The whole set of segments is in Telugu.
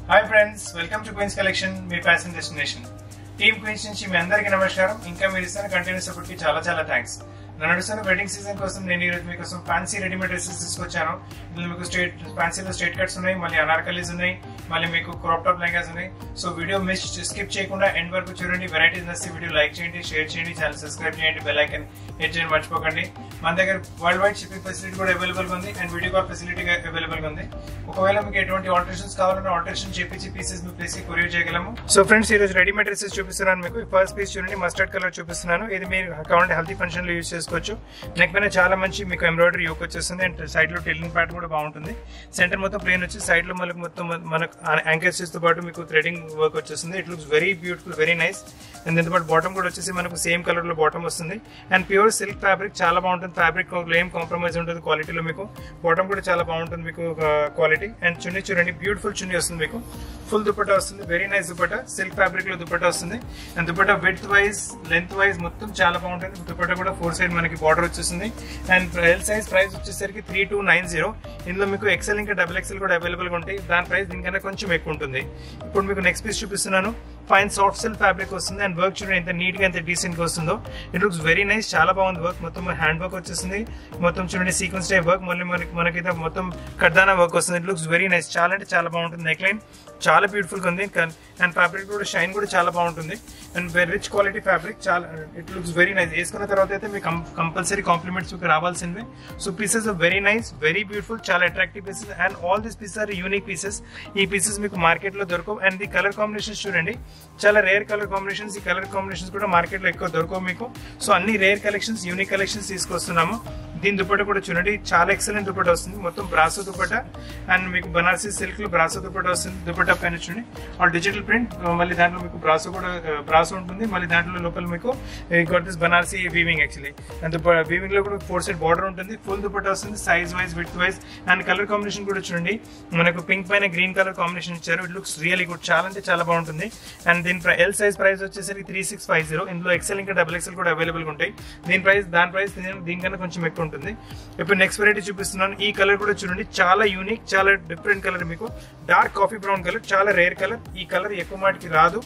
hi friends welcome to Queens collection మీ ఫ్యాషన్ డెస్టినేషన్ టీమ్ క్వీన్స్ నుంచి మీ అందరికీ నమస్కారం ఇంకా మీరు ఇస్తున్న కంటిన్యూస్ సపోర్ట్ కి చాలా చాలా థ్యాంక్స్ నేను నడుస్తున్న వెడ్డింగ్ సీజన్ కోసం నేను ఈరోజు మీకోసం ఫ్యాన్సీ రెడీమేడ్ డ్రెస్సెస్ తీసుకొచ్చాను ఇందులో మీకు స్ట్రేట్ ఫ్యాన్సీలో స్ట్రేట్ కట్స్ ఉన్నాయి మళ్ళీ అనార్కలీస్ ఉన్నాయి మళ్ళీ మీకు క్రాప్ టాప్ లెహంగాస్ ఉన్నాయి సో వీడియో మిస్ స్కిప్ చేయకుండా ఎండ్ వరకు చూడండి వెరైటీస్ నచ్చి వీడియో లైక్ చేయండి షేర్ చేయండి ఛానల్ సబ్స్క్రైబ్ చేయండి బెల్ ఐకన్ హిట్ చేయండి మర్చిపోకండి మన దగ్గర వరల్డ్ వైడ్ షిప్పింగ్ ఫెసిలిటీ కూడా అవైలబుల్ గా ఉంది and video call facility available గా ఉంది ఒకవేళ మీకు ఎటువంటి ఆల్టరేషన్స్ కావాలన్నా ఆల్టరేషన్ చేపించి పీసెస్ మీ ప్లేస్ కి కొరియర్ చేయగలము సో ఫ్రెండ్స్ ఈ రోజు రెడీమేడ్ డ్రెస్సెస్ చూపిస్తున్నాను మీకు ఫస్ట్ పీస్ చూడండి మస్టర్డ్ కలర్ చూపిస్తున్నాను ఇది మీరు కావాలంటే హెల్తీ ఫంక్షన్ లో యూస్ చేసుకోవచ్చు నెక్ పైన చాలా మంచి మీకు ఎంబ్రాయిడరీ యోక్ వచ్చేస్తుంది అండ్ సైడ్ లో టెలింగ్ ప్యాట్ కూడా బాగుంటుంది సెంటర్ మొత్తం ప్లేన్ వచ్చి సైడ్ లో మనకు మొత్తం మనకు యాంకర్స్ తో పాటు మీకు థ్రెడింగ్ వర్క్ వచ్చేస్తుంది it looks very beautiful very nice and దీంతో పాటు బాటమ్ కూడా వచ్చేసి మనకు సేమ్ కలర్ లో బాటమ్ వస్తుంది అండ్ ప్యూర్ సిల్క్ ఫ్యాబ్రిక్ చాలా బాగుంటుంది ఫ్యాబ్రిక్ ఏం కాంప్రమైజ్ ఉంటుంది క్వాలిటీలో మీకు బాటమ్ కూడా చాలా బాగుంటుంది మీకు క్వాలిటీ అండ్ చున్నీ చూడండి బ్యూటిఫుల్ చున్నీ వస్తుంది మీకు ఫుల్ దుపట్టా వస్తుంది very nice dupatta silk fabric లో దుపట్టా వస్తుంది and dupatta width wise length wise మొత్తం చాలా బాగుంటుంది దుపట్టా కూడా ఫోర్ సైడ్ మనకి బార్డర్ వచ్చేస్తుంది అండ్ ఎల్ సైజ్ ప్రైస్ వచ్చేసరికి త్రీ టూ నైన్ జీరో ఇందులో మీకు ఎక్సెల్ ఇంకా డబుల్ ఎక్సెల్ కూడా అవైలబుల్ గా ఉంటాయి దాని ప్రైస్ దీనికన్నా కొంచెం ఎక్కువ ఉంటుంది ఇప్పుడు మీకు నెక్స్ట్ పీస్ చూపిస్తున్నాను ఫైన్ సాఫ్ట్ సిల్క్ ఫ్యాబ్రిక్ వస్తుంది అండ్ వర్క్ చూడండి ఎంత నీట్ గా ఎంత డీసెంట్ గా వస్తుందో ఇట్ లుక్స్ వెరీ నైస్ చాలా బాగుంది వర్క్ మొత్తం హ్యాండ్ వర్క్ వచ్చేసింది మొత్తం చూడండి సీక్వెన్స్ టైప్ వర్క్ మళ్ళీ మనకి మనకైతే మొత్తం కడ్దానా వర్క్ వస్తుంది ఇట్ లుక్స్ వెరీ నైస్ చాలా అంటే చాలా బాగుంటుంది నెక్ లైన్ చాలా బ్యూటిఫుల్ గా ఉంది అండ్ ఫ్యాబ్రిక్ కూడా షైన్ కూడా చాలా బాగుంటుంది and very rich quality fabric చాలా ఇట్ లుక్స్ వెరీ నైస్ వేసుకున్న తర్వాత అయితే మీకు కంపల్సరీ కాంప్లిమెంట్స్ మీకు రావాల్సిందే so pieces are very nice very beautiful చాలా attractive pieces and all this pieces are unique pieces ఈ పీసెస్ మీకు మార్కెట్ లో దొరకవు అండ్ ది కలర్ కాంబినేషన్స్ చూడండి చాలా రేర్ కలర్ కాంబినేషన్స్ ఈ కలర్ కాంబినేషన్స్ కూడా మార్కెట్ లో ఎక్కువ దొరకవు మీకు సో అన్ని రేర్ కలెక్షన్స్ యూనిక్ కలెక్షన్స్ తీసుకొస్తున్నాము దీని దుపట్ట కూడా చూడండి చాలా ఎక్సలెంట్ దుపట్ట వస్తుంది మొత్తం బ్రాసో దుపట్ట అండ్ మీకు బనారసీ సిల్క్ లో బ్రాసో దుపట్ట వస్తుంది దుపట్ట పైన చూడండి ఆల్ డిజిటల్ ప్రింట్ మళ్ళీ దాంట్లో మీకు బ్రాసో కూడా బ్రాసో ఉంటుంది మళ్ళీ దాంట్లో లోపల మీకు got this Banarasi weaving actually and weaving లో కూడా ఫోర్ సైడ్ బార్డర్ ఉంటుంది ఫుల్ దుపట్ట వస్తుంది size wise with wise and colour combination కూడా చూడండి మనకు పింక్ పైన గ్రీన్ కలర్ కాంబినేషన్ ఇచ్చారు ఇట్ లుక్స్ రియలీ గుడ్ చాలా అంటే చాలా బాగుంటుంది అండ్ దీని ఎల్ సైజ్ ప్రైస్ వచ్చేసరికి త్రీ సిక్స్ ఫైవ్ జీరో ఇందులో ఎక్సెల్ ఇంకా డబుల్ ఎక్సెల్ కూడా అవైలబుల్ గా ఉంటాయి దీని ప్రైస్ దాని ప్రైస్ దీనికన్నా కొంచెం ఎక్కువ ఉంటుంది ఇప్పుడు నెక్స్ట్ వెరైటీ చూపిస్తున్నాను ఈ కలర్ కూడా చూడండి చాలా యూనిక్ చాలా డిఫరెంట్ కలర్ మీకు డార్క్ కాఫీ బ్రౌన్ కలర్ చాలా రేర్ కలర్ ఈ కలర్ ఎక్కువ మాటికి రాదు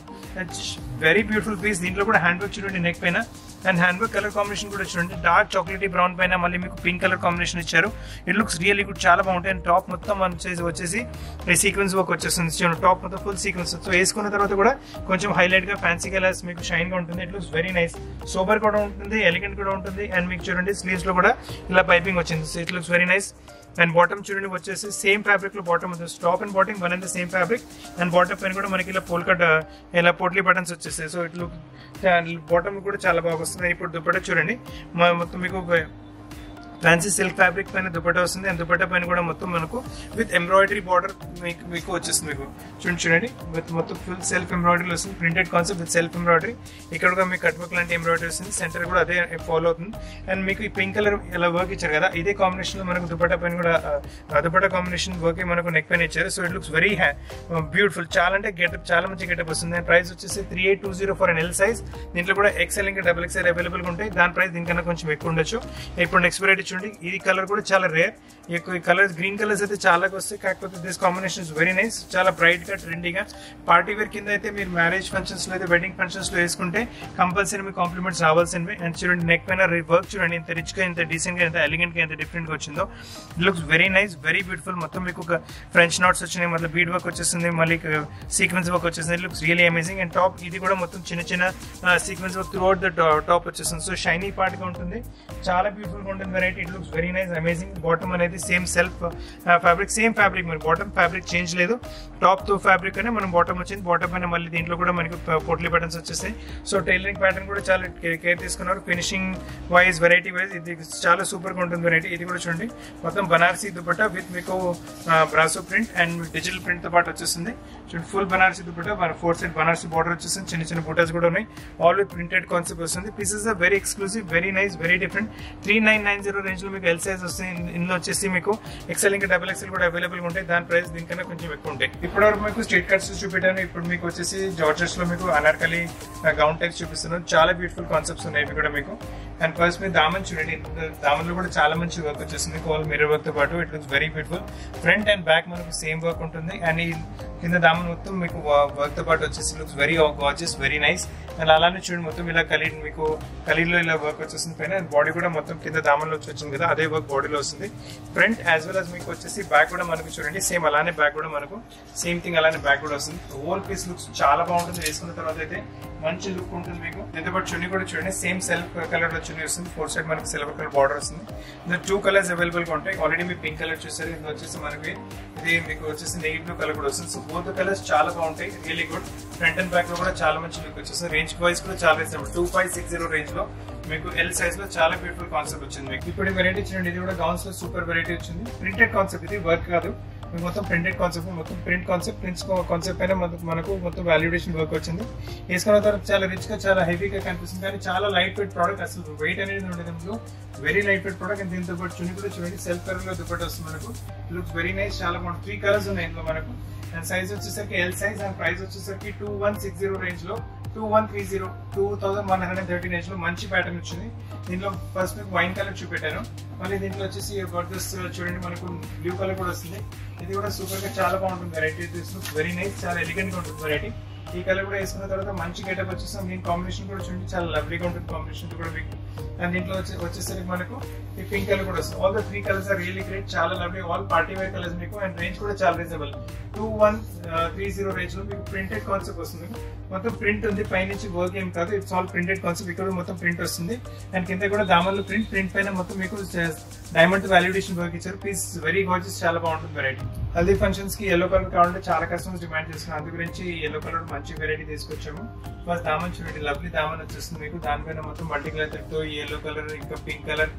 వెరీ బ్యూటిఫుల్ పీస్ దీంట్లో కూడా హ్యాండ్ వర్క్ చూడండి నెక్ పైన and hand work colour combination కూడా చూడండి డార్క్ చాక్లెటీ బ్రౌన్ పైన మళ్ళీ మీకు పింక్ కలర్ కాంబినేషన్ ఇచ్చారు ఇట్ లుక్స్ రియల్లీ గుడ్ చాలా బాగుంటాయి అండ్ టాప్ మొత్తం వచ్చేసి వచ్చేసి సీక్వెన్స్ వర్క్ వచ్చేస్తుంది చూడండి టాప్ మొత్తం ఫుల్ సీక్వెన్స్ సో వేసుకున్న తర్వాత కూడా కొంచెం హైలైట్ గా ఫ్యాన్సీ కలర్స్ మీకు షైన్ గా ఉంటుంది it looks very nice sober కూడా ఉంటుంది ఎలిగెంట్ కూడా ఉంటుంది అండ్ మీకు చూడండి స్లీవ్స్ లో కూడా ఇలా పైపింగ్ వచ్చింది so it looks very nice and bottom చూడండి వచ్చేసి సేమ్ ఫ్యాబ్రిక్ లో బాటమ్ వచ్చేసి top and bottom one and the same fabric and bottom పైన కూడా మనకి ఇలా పోల్కట్ ఇలా పోట్లీ బటన్స్ వచ్చేసాయి సో ఇట్ లుక్ బాటమ్ కూడా చాలా బాగా వస్తుంది ఇప్పుడు దుప్పట చూడండి మొత్తం మీకు ఫ్యాన్సీ సిల్క్ ఫ్యాబ్రిక్ పైన దుపట్టా వస్తుంది అండ్ దుపట్టా పైన కూడా మొత్తం మనకు విత్ ఎంబ్రాయిడరీ బార్డర్ మీకు మీకు వచ్చేస్తుంది మీకు చూడండి చూడండి విత్ మొత్తం ఫుల్ సెల్ఫ్ ఎంబ్రాయిడరీ వస్తుంది printed concept with self embroidery ఇక్కడ కూడా మీకు కట్ వర్క్ లాంటి ఎంబ్రాయిడరీ వస్తుంది సెంటర్ కూడా అదే ఫాలో అవుతుంది అండ్ మీకు ఈ పింక్ కలర్ ఇలా వర్క్ ఇచ్చారు కదా ఇదే కాంబినేషన్ లో మనకు దుపట్టా పైన కూడా దుపట్టా కాంబినేషన్ వర్క్ మనకు నెక్ పైన ఇచ్చారు so it looks very beautiful చాలా అంటే గెటప్ చాలా మంచి గెటప్ వస్తుంది అండ్ ప్రైస్ వచ్చేసి three eight two zero four and L size దీంట్లో కూడా ఎక్సెల్ ఇంకా డబుల్ ఎక్సెల్ అవైలబుల్ ఉంటాయి దాని ప్రైస్ దీనికన్నా కొంచెం ఎక్కువ ఉండొచ్చు ఇప్పుడు నెక్స్ట్ వెరైటీ చూడండి ఇది కలర్ కూడా చాలా రేర్ ఎక్కువ కలర్స్ గ్రీన్ కలర్స్ అయితే చాలా వస్తాయి కాకపోతే దిస్ కాంబినేషన్ వెరీ నైస్ చాలా బ్రైట్ గా ట్రెండీగా పార్టీ వేర్ కింద అయితే మీరు మ్యారేజ్ ఫంక్షన్స్ లో అయితే వెడ్డింగ్ ఫంక్షన్స్ లో వేసుకుంటే కంపల్సరీ మీకు కాంప్లిమెంట్స్ రావాల్సినవి అండ్ చూడండి నెక్ పైన వర్క్ చూడండి ఇంత రిచ్ గా ఇంత డీసెంట్ గా ఇంత ఎలిగెంట్ గా ఎంత డిఫరెంట్ గా వచ్చిందో it looks very nice very beautiful మొత్తం మీకు ఒక ఫ్రెంచ్ నాట్స్ వచ్చినాయి మళ్ళీ బీడ్ వర్క్ వచ్చేసింది మళ్ళీ సీక్వెన్స్ వర్క్ వచ్చేసింది looks really amazing and top ఇది కూడా మొత్తం చిన్న చిన్న sequence work throughout the top వచ్చేసింది సో షైనీ పార్ట్ గా ఉంటుంది చాలా బ్యూటిఫుల్ గా ఉంటుంది variety it looks very nice amazing bottom అనేది same self fabric same fabric మరి బాటమ్ ఫ్యాబ్రిక్ చేంజ్ లేదు టాప్ తో ఫ్యాబ్రిక్ అనే మనం బాటమ్ వచ్చింది బాటమ్ పైన మళ్ళీ దీంట్లో కూడా మనకి పోట్లీ బటన్స్ వచ్చేసాయి సో టైలరింగ్ ప్యాటర్న్ కూడా చాలా కేర్ తీసుకున్నారు ఫినిషింగ్ వైజ్ వెరైటీ వైజ్ ఇది చాలా సూపర్ గా ఉంటుంది వెరైటీ ఇది కూడా చూడండి మొత్తం బనారసీ దుపట్టా విత్ మీకు brasso print and digital print తో పాటు వచ్చేసింది చూడండి full Banarasi dupatta four side Banarasi border వచ్చేసింది చిన్న చిన్న బుటాస్ కూడా ఉన్నాయి ఆల్ విత్ ప్రింటెడ్ కాన్సెప్ట్ వస్తుంది pieces are very exclusive very nice very different three nine nine zero range లో మీకు ఎల్ సైజ్ వస్తుంది ఇందులో వచ్చేసి మీకు ఎక్సెల్ ఇంకా డబుల్ ఎక్సెల్ కూడా అవైలబుల్ గా ఉంటాయి దాని ప్రైస్ దీనికన్నా కొంచెం ఎక్కువ ఉంటాయి ఇప్పటి వరకు మీకు స్ట్రీట్ కట్స్ చూపెట్టాను ఇప్పుడు మీకు వచ్చేసి జార్జెస్ లో మీకు అనార్కలి గౌన్ టైప్స్ చూపిస్తున్నాను చాలా బ్యూటిఫుల్ కాన్సెప్ట్స్ ఉన్నాయి ఇవి కూడా మీకు అండ్ ఫస్ట్ మీరు దామన్ చూడండి దామన్ లో కూడా చాలా మంచి వర్క్ వచ్చేసింది కోల్ మిర్రర్ వర్క్ తో పాటు it looks very beautiful front and back మనకు సేమ్ వర్క్ ఉంటుంది అండ్ ఈ కింద దామన్ మొత్తం మీకు వర్క్ తో పాటు వచ్చేసి looks very gorgeous very nice and అలానే చూడండి మొత్తం ఇలా కలీడ్ మీకు కలీడ్లో ఇలా వర్క్ వచ్చేసింది పైన బాడీ కూడా మొత్తం కింద దామన్లో వచ్చి వచ్చింది కదా అదే వర్క్ బాడీలో వస్తుంది ఫ్రంట్ యాజ్ వెల్ as మీకు వచ్చేసి బ్యాక్ కూడా మనకు చూడండి సేమ్ అలానే బ్యాక్ కూడా మనకు సేమ్ థింగ్ అలానే బ్యాక్ కూడా వస్తుంది హోల్ పీస్ లుక్స్ చాలా బాగుంటుంది వేసుకున్న తర్వాత అయితే మంచి లుక్ ఉంటుంది మీకు దీంతో పాటు చున్నీ కూడా చూడండి సేమ్ సెల్ఫ్ కలర్ లో చున్నీ వస్తుంది ఫోర్ సైడ్ మనకి సిల్వర్ కలర్ బార్డర్ వస్తుంది ఇందులో టూ కలర్స్ అవైలబుల్ గా ఉంటాయి ఆల్రెడీ మీ పింక్ కలర్ చూసారు ఇది వచ్చేసి మనకి ఇది మీకు వచ్చేసి నెయ్యి బ్లూ కలర్ కూడా వస్తుంది సో బోత్ కలర్స్ చాలా బాగుంటాయి really good front and back లో కూడా చాలా మంచి లుక్ వచ్చేస్తుంది రేంజ్ వైస్ కూడా చాలా reasonable two five six zero range లో మీకు ఎల్ సైజ్ లో చాలా బ్యూటిఫుల్ కాన్సెప్ట్ వచ్చింది మీకు ఇప్పుడు వెరైటీ చూడండి ఇది కూడా గౌన్స్ లో సూపర్ వెరైటీ వచ్చింది ప్రింటెడ్ కాన్సెప్ట్ ఇది వర్క్ కాదు మీకు మొత్తం ప్రింటెడ్ కాన్సెప్ట్ మొత్తం ప్రింట్ కాన్సెప్ట్ ప్రింట్స్ కాన్సెప్ట్ పైన మనకు- మనకు మొత్తం వాల్యుడేషన్ వర్క్ వచ్చింది వేసుకున్న తర్వాత చాలా రిచ్ గా చాలా హెవీగా కనిపిస్తుంది కానీ చాలా లైట్ వెయిట్ ప్రోడక్ట్ అసలు వెయిట్ అనేది ఉండదు ఇందులో very light weight product and దీంతో పాటు చున్ని కూడా చూడండి సెల్ఫ్ కలర్ లో దుప్పటి వస్తుంది మనకు లుక్స్ వెరీ నైస్ చాలా బాగుంది త్రీ కలర్స్ ఉన్నాయి ఇందులో మనకు అండ్ సైజ్ వచ్చేసరికి ఎల్ సైజ్ అండ్ ప్రైస్ వచ్చేసరికి two one six zero range లో two one three zero two thousand one hundred thirteen range లో మంచి ప్యాటర్న్ వచ్చింది దీంట్లో ఫస్ట్ మీకు వైన్ కలర్ చూపెట్టాను మళ్ళీ దీంట్లో వచ్చేసి బర్దస్ చూడండి మనకు బ్లూ కలర్ కూడా వస్తుంది ఇది కూడా సూపర్ గా చాలా బాగుంటుంది వెరైటీ వెరీ నైస్ చాలా ఎలిగెంట్ గా ఉంటుంది వెరైటీ ఈ కలర్ కూడా వేసుకున్న తర్వాత మంచి గెటప్ వచ్చేసాం దీని కాంబినేషన్ కూడా చూడండి చాలా లవ్లీగా ఉంటుంది కాంబినేషన్ కూడా మీకు అండ్ దీంట్లో వచ్చే వచ్చేసరికి మనకు ఈ పింక్ కలర్ కూడా వస్తుంది all the three colours are really great చాలా lovely all party wear colours మీకు అండ్ రేంజ్ కూడా చాలా reasonable two one three zero range లో మీకు ప్రింటెడ్ కాన్సెప్ట్ వస్తుంది మొత్తం ప్రింట్ ఉంది పైనుంచి వర్క్ ఏం కాదు ఇట్స్ ఆల్ ప్రింటెడ్ కాన్సెప్ట్ ఇక్కడ మొత్తం ప్రింట్ వస్తుంది అండ్ కింద కూడా దామన్లో ప్రింట్ ప్రింట్ పైన మొత్తం మీకు డైమండ్ వాల్యుడేషన్ వర్క్ ఇచ్చారు పీస్ వెరీ గార్జెస్ చాలా బాగుంటుంది వెరైటీ హల్దీ ఫంక్షన్స్ కి ఎల్లో కలర్ కావాలంటే చాలా కస్టమర్స్ డిమాండ్ చేస్తున్నారు అందు గురించి ఎల్లో కలర్ మంచి వెరైటీ తీసుకొచ్చాము ఫస్ట్ దామన్ చూడండి లవ్లీ దామన్ వచ్చేస్తుంది మీకు దానిపైన మొత్తం మల్టీ కలర్ తో ఎల్లో కలర్ ఇంకా pink colour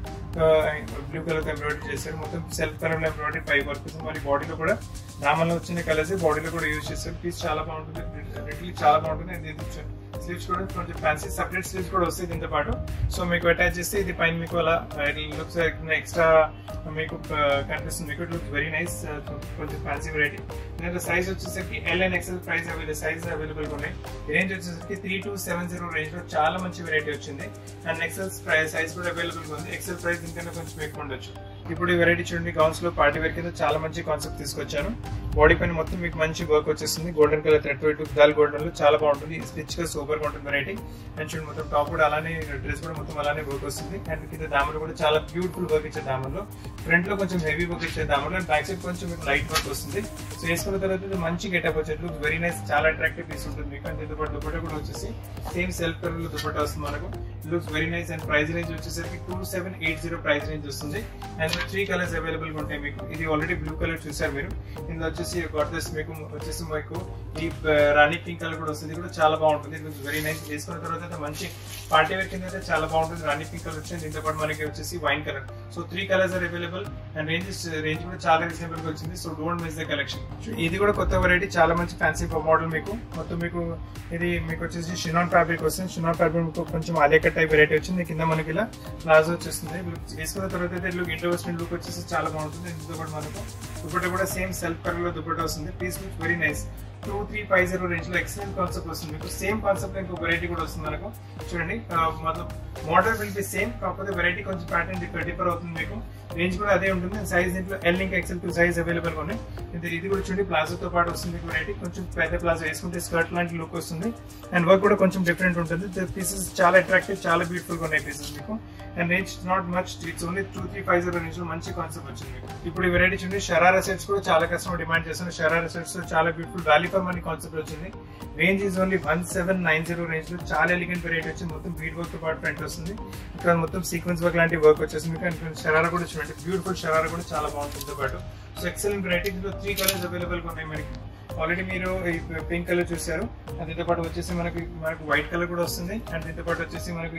blue colour embroidery చేశారు మొత్తం సెల్ఫ్ కలర్ లో ఎంబ్రాయిడరీ పై వర్క్ మరి బాడీలో కూడా దామన్లో వచ్చిన కలర్స్ బాడీలో కూడా యూజ్ చేశారు పీస్ చాలా బాగుంటుంది లిటరలీ చాలా బాగుంటుంది అండ్ ఇది స్లీవ్స్ కూడా కొంచెం ఫ్యాన్సీ సపరేట్ స్లీవ్స్ కూడా వస్తాయి దీంతో పాటు సో మీకు అటాచ్ చేస్తే ఇది పైన మీకు అలా లుక్స్ ఎక్స్ట్రా మీకు uh, కనిపిస్తుంది మీకు లుక్ వెరీ నైస్ కొంచెం ఫ్యాన్సీ వెరైటీ దీంట్లో సైజ్ వచ్చేసరికి L and XL price available size available ఉన్నాయి రేంజ్ వచ్చేసరికి three two seven zero range లో చాలా మంచి వెరైటీ వచ్చింది అండ్ ఎక్సెల్ ప్రైస్ సైజ్ కూడా అవైలబుల్ ఉంది ఎక్సెల్ ప్రైస్ ఇంకా కొంచెం ఎక్కువ ఉండొచ్చు ఇప్పుడు ఈ వెరైటీ చూడండి గౌన్స్ లో పార్టీ వేర్ కింద చాలా మంచి కాన్సెప్ట్ తీసుకొచ్చాను బాడీ పైన మొత్తం మీకు మంచి వర్క్ వచ్చేస్తుంది గోల్డెన్ కలర్ థ్రెడ్ వైట్ దాల్ గోల్డెన్ లో చాలా బాగుంటుంది స్టిచ్ గా సూపర్ గా ఉంటుంది వెరైటీ అండ్ చూడండి మొత్తం టాప్ కూడా అలానే డ్రెస్ కూడా మొత్తం అలానే వర్క్ వస్తుంది అండ్ కింద దామలు కూడా చాలా బ్యూటిఫుల్ వర్క్ ఇచ్చే దామల్లో ఫ్రంట్ లో కొంచెం హెవీ వర్క్ ఇచ్చే దామల్లో అండ్ బ్యాక్ సైడ్ కొంచెం మీకు లైట్ వర్క్ వస్తుంది సో వేసుకున్న తర్వాత ఇది మంచి గెటప్ వచ్చేట్లు వెరీ నైస్ చాలా అట్రాక్టివ్ పీస్ ఉంటుంది మీకు అండ్ దీంతో పాటు దుపట్టా కూడా వచ్చేసి సేమ్ సెల్ఫ్ కలర్ లో దుపట్టా వస్తుంది మనకు looks very nice and price range వచ్చేసరికి two seven eight zero price range వస్తుంది అండ్ త్రీ కలర్స్ అవైలబుల్ గా ఉంటాయి మీకు ఇది ఆల్రెడీ బ్లూ కలర్ చూసారు మీరు ఇందులో వచ్చేసి గాడ్రెస్ మీకు వచ్చేసి మీకు ఈ రాణి పింక్ కలర్ కూడా వస్తుంది ఇది కూడా చాలా బాగుంటుంది ఇది వెరీ నైస్ వేసుకున్న తర్వాత అయితే మంచి పార్టీ వేర్ కింద అయితే చాలా బాగుంటుంది రాణి పింక్ కలర్ వచ్చింది దీంతో పాటు మనకి వచ్చేసి wine colour so three colours are available and range range కూడా చాలా రీజనబుల్ గా వచ్చింది so don't miss the collection ఇది కూడా కొత్త వెరైటీ చాలా మంచి ఫ్యాన్సీ మోడల్ మీకు మొత్తం మీకు ఇది మీకు వచ్చేసి షినాన్ ఫ్యాబ్రిక్ వస్తుంది షినాన్ ఫ్యాబ్రిక్ మీకు కొంచెం ఆలియా టైప్ వెరైటీ వచ్చింది కింద మనకి ఇలా ప్లాజో వచ్చేస్తుంది వేసుకున్న తర్వాత అయితే లుక్ ఇంటర్వెస్ట్మెంట్ లుక్ వచ్చేసి చాలా బాగుంటుంది దీంతో పాటు మనకు దుపట్టా కూడా సేమ్ సెల్ఫ్ కలర్ లో దుపట్టా వస్తుంది piece look very nice two three five zero range లో ఎక్సలెంట్ కాన్సెప్ట్ వస్తుంది మీకు సేమ్ కాన్సెప్ట్ ఇంకో వెరైటీ కూడా వస్తుంది మనకు చూడండి మొత్తం మోడల్ విల్ బి సేమ్ కాకపోతే వెరైటీ కొంచెం ప్యాటర్న్ డిఫర్ అవుతుంది మీకు రేంజ్ కూడా అదే ఉంటుంది సైజ్ దీంట్లో ఎల్ ఇంకా ఎక్సెల్ టూ సైజ్ అవైలబుల్ గా ఉన్నాయి ఇది ఇది కూడా చూడండి ప్లాజోతో పాటు వస్తుంది మీకు వెరైటీ కొంచెం పెద్ద ప్లాజో వేసుకుంటే స్కర్ట్ లాంటి లుక్ వస్తుంది అండ్ వర్క్ కూడా కొంచెం డిఫరెంట్ ఉంటుంది పీసెస్ చాలా అట్రాక్టివ్ చాలా బ్యూటిఫుల్ గా ఉన్నాయి పీసెస్ మీకు and range not much it's only two three five zero range లో మంచి కాన్సెప్ట్ వచ్చింది మీకు ఇప్పుడు ఈ వెరైటీ చూడండి షరారా సెట్స్ కూడా చాలా కస్టమర్ డిమాండ్ చేస్తున్నారు షరారా సెట్స్ చాలా beautiful value for money concept వచ్చింది range is only one seven nine zero range లో చాలా ఎలిగెంట్ వెరైటీ వచ్చింది మొత్తం బీట్ వర్క్ తో పాటు ఫ్రంట్ వస్తుంది ఇక్కడ మొత్తం సీక్వెన్స్ వర్క్ లాంటి వర్క్ వచ్చేసి మీకు అండ్ షరారా కూడా చూడండి బ్యూటిఫుల్ షరారా కూడా చాలా బాగుంటుంది తో పాటు సో ఎక్సలెంట్ వెరైటీ ఇందులో త్రీ కలర్స్ అవైలబుల్ గా ఉన్నాయి మనకి ఆల్రెడీ మీరు ఈ పింక్ కలర్ చూసారు అండ్ దీంతో పాటు వచ్చేసి మనకి మనకు వైట్ కలర్ కూడా వస్తుంది అండ్ దీంతో పాటు వచ్చేసి మనకి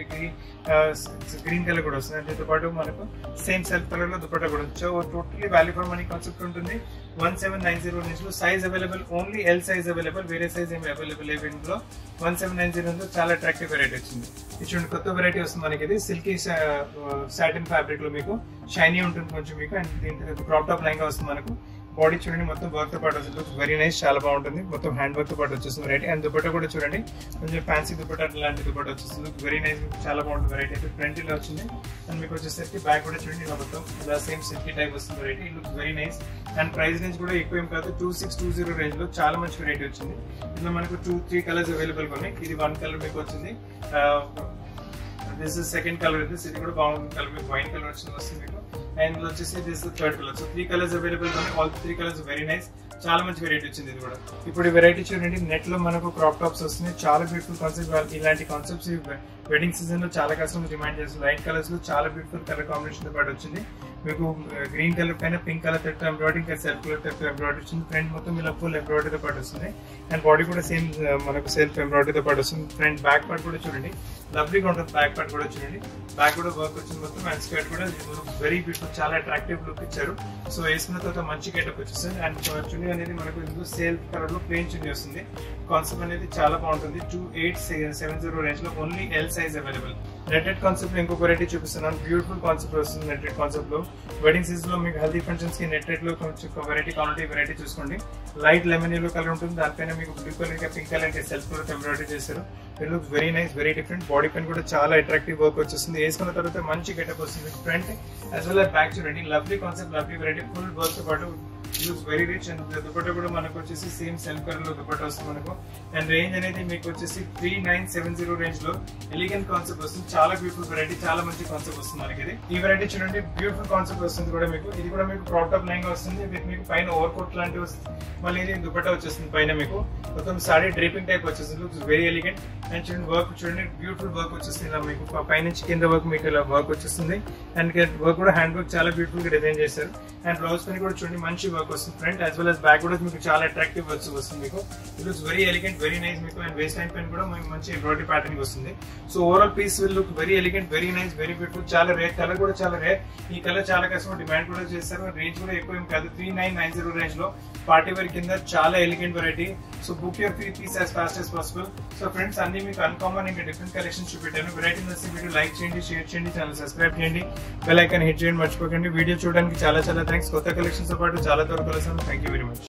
గ్రీన్ కలర్ కూడా వస్తుంది అండ్ దీంతో పాటు మనకు సేమ్ సెల్ఫ్ కలర్ లో దుపట్టా కూడా so totally value for money concept ఉంటుంది వన్ సెవెన్ నైన్ జీరో నుంచి లో size available only L size available వేరే సైజ్ ఏమి అవైలబుల్ లేవు ఇందులో వన్ సెవెన్ నైన్ జీరో చాలా అట్రాక్టివ్ వెరైటీ వచ్చింది ఇది చూడండి కొత్త వెరైటీ వస్తుంది మనకి ఇది సిల్కీ సాటిన్ ఫ్యాబ్రిక్ లో మీకు షైనీ ఉంటుంది కొంచెం మీకు అండ్ దీంట్లో క్రాప్ టాప్ లైన్ వస్తుంది మనకు బాడీ చూడండి మొత్తం వర్క్ తో పాటు వస్తుంది వెరీ నైస్ చాలా బాగుంటుంది మొత్తం హ్యాండ్ వర్క్ తో పాటు వచ్చేస్తుంది వెరైటీ అండ్ దుపట్టా కూడా చూడండి కొంచెం ఫ్యాన్సీ దుపట్టా లాంటి దుపట్టా వచ్చేస్తుంది వెరీ నైస్ చాలా బాగుంటుంది వెరైటీ అయితే ఫ్రంట్ ఇలా వచ్చింది అండ్ మీకు వచ్చేసరికి బ్యాక్ కూడా చూడండి ఇలా మొత్తం ఇలా సేమ్ సిల్కీ టైప్ వస్తుంది variety look very nice and price range కూడా ఎక్కువ ఏం కాదు two six two zero range లో చాలా మంచి వెరైటీ వచ్చింది ఇందులో మనకు టూ త్రీ కలర్స్ అవైలబుల్ ఉన్నాయి ఇది వన్ కలర్ మీకు వచ్చింది దిస్ ఇస్ సెకండ్ కలర్ ఇది ఇది కూడా బాగుంది కలర్ మీకు వైన్ కలర్ వచ్చింది వస్తుంది మీకు అండ్ ఇందులో వచ్చేసి this third colour so three colours available ఉన్నాయి all three colours very nice చాలా మంచి వెరైటీ వచ్చింది ఇది కూడా ఇప్పుడు ఈ వెరైటీ చూడండి నెట్ లో మనకు క్రాప్ టాప్స్ వస్తున్నాయి చాలా బ్యూటిఫుల్ కాన్సెప్ట్ ఇలాంటి కాన్సెప్ట్స్ వెడ్డింగ్ సీజన్ లో చాలా కస్టమర్స్ డిమాండ్ చేస్తుంది లైట్ కలర్స్ లో చాలా బ్యూటిఫుల్ కలర్ కాంబినేషన్ తో పాటు వచ్చింది మీకు గ్రీన్ కలర్ పైన పింక్ కలర్ తెట్టు ఎంబ్రాయిడరీ ఇంకా సెల్ఫ్ కలర్ తెట్టు ఎంబ్రాయిడరీ వచ్చింది ఫ్రంట్ మొత్తం ఇలా ఫుల్ ఎంబ్రాయిడరీతో పాటు వస్తుంది అండ్ బాడీ కూడా సేమ్ మనకు సెల్ఫ్ ఎంబ్రాయిడరీతో పాటు వస్తుంది ఫ్రంట్ బ్యాక్ పార్ట్ కూడా చూడండి లవ్లీగా ఉంటుంది బ్యాక్ పార్ట్ కూడా చూడండి బ్యాక్ కూడా వర్క్ వచ్చింది మొత్తం అండ్ స్కర్ట్ కూడా వెరీ బ్యూటిఫుల్ చాలా అట్రాక్టివ్ లుక్ ఇచ్చారు సో వేసుకున్న తర్వాత మంచి గెటప్ వచ్చేస్తుంది అండ్ చున్నీ అనేది మనకు ఇందులో సేల్ కలర్ లో ప్లేన్ చున్నీ వస్తుంది కాన్సెప్ట్ అనేది చాలా బాగుంటుంది two eight seven zero range లో only L size available netted concept లో ఇంకో వెరైటీ చూపిస్తున్నాను బ్యూటిఫుల్ కాన్సెప్ట్ వస్తుంది నెట్టెడ్ కాన్సెప్ట్ లో వెడ్డింగ్ సీజన్ లో మీకు హెల్దీ ఫంక్షన్స్ కి నెట్టెడ్ లో కొంచెం వెరైటీ కావాలంటే వెరైటీ చూసుకోండి లైట్ లెమన్ ఎల్లో కలర్ ఉంటుంది దానిపైన మీకు బ్లూ కలర్ ఇంకా పింక్ కలర్ ఇంకా సెల్ఫ్ కలర్ ఎంబ్రాయిడరీ చేశారు it looks very nice very different body పైన కూడా చాలా అట్రాక్టివ్ వర్క్ వచ్చేస్తుంది వేసుకున్న తర్వాత మంచి గెటప్ వస్తుంది ఫ్రంట్ యాజ్ వెల్ బ్యాక్ చూడండి lovely concept lovely variety full work తో పాటు looks very rich and dupatta కూడా మనకు వచ్చేసి సేమ్ సెల్ఫ్ కలర్ లో దుపట్టా వస్తుంది మనకు అండ్ రేంజ్ అనేది మీకు వచ్చేసి three nine seven zero range లో ఎలిగెంట్ కాన్సెప్ట్ వస్తుంది చాలా బ్యూటిఫుల్ వెరైటీ చాలా మంచి కాన్సెప్ట్ వస్తుంది మనకి ఇది ఈ వెరైటీ చూడండి బ్యూటిఫుల్ కాన్సెప్ట్ వస్తుంది కూడా మీకు ఇది కూడా మీకు క్రాప్ టాప్ లైన్ వస్తుంది విత్ మీకు పైన ఓవర్ కోట్ లాంటివి వస్తుంది మళ్ళీ ఇది దుపట్టా వచ్చేస్తుంది పైన మీకు మొత్తం సారీ డ్రీపింగ్ టైప్ వచ్చేస్తుంది లుక్స్ వెరీ ఎలిగెంట్ అండ్ చూడండి వర్క్ చూడండి బ్యూటిఫుల్ వర్క్ వచ్చేస్తుంది ఇలా మీకు పైనుంచి కింద వర్క్ మీకు ఇలా వర్క్ వచ్చేస్తుంది అండ్ వర్క్ కూడా హ్యాండ్ వర్క్ చాలా బ్యూటిఫుల్ గా డిజైన్ చేశారు అండ్ బ్లౌజ్ పైన కూడా చూడండి మంచి వర్క్ వస్తుంది front as well as back కూడా మీకు చాలా అట్రాక్టివ్ వర్క్స్ వస్తుంది మీకు it looks very elegant very nice మీకు అండ్ వేస్ట్ లైన్ పైన కూడా మీకు మంచి ఎంబ్రాయిడరీ ప్యాటర్న్ వస్తుంది so overall piece will look very elegant very nice very beautiful చాలా రేర్ కలర్ కూడా చాలా రేర్ ఈ కలర్ చాలా కస్టమర్ డిమాండ్ కూడా చేస్తారు రేంజ్ కూడా ఎక్కువ ఏం కాదు three nine nine zero range లో పార్టీ వేర్ కింద చాలా elegant variety so book your three piece as fast as possible so friends అన్ని మీకు అన్కామన్ ఇంకా డిఫరెంట్ కలెక్షన్ చూపెట్టాను వెరైటీ నచ్చి వీడియో లైక్ చేయండి షేర్ చేయండి ఛానల్ సబ్స్క్రైబ్ చేయండి బెల్ ఐకాన్ హిట్ చేయండి మర్చిపోకండి వీడియో చూడడానికి చాలా చాలా థ్యాంక్స్ కొత్త కలెక్షన్స్ తో పాటు చాలా త్వరగా కలుస్తాను థ్యాంక్ యూ వెరీ మచ్